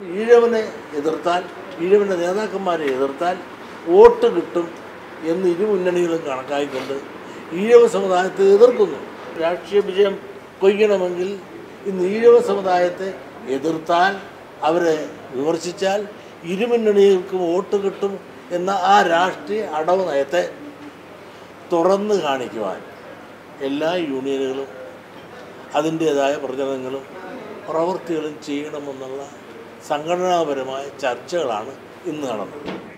ഈഴവനെ എതിർത്താൽ ഈഴവൻ്റെ നേതാക്കന്മാരെ എതിർത്താൽ വോട്ട് കിട്ടും എന്ന് ഇരു മുന്നണികളും കണക്കാക്കിക്കൊണ്ട് ഈഴവ സമുദായത്തെ എതിർക്കുന്നു രാഷ്ട്രീയ വിജയം കൊയ്യണമെങ്കിൽ ഇന്ന് ഈഴവ സമുദായത്തെ എതിർത്താൽ അവരെ വിമർശിച്ചാൽ ഇരു മുന്നണികൾക്കും വോട്ട് കിട്ടും എന്ന ആ രാഷ്ട്രീയ അടവ് നയത്തെ തുറന്നു കാണിക്കുവാൻ എല്ലാ യൂണിയനുകളും അതിൻ്റേതായ പ്രചരണങ്ങളും പ്രവൃത്തികളും ചെയ്യണമെന്നുള്ള സംഘടനാപരമായ ചർച്ചകളാണ് ഇന്ന് നടന്നത്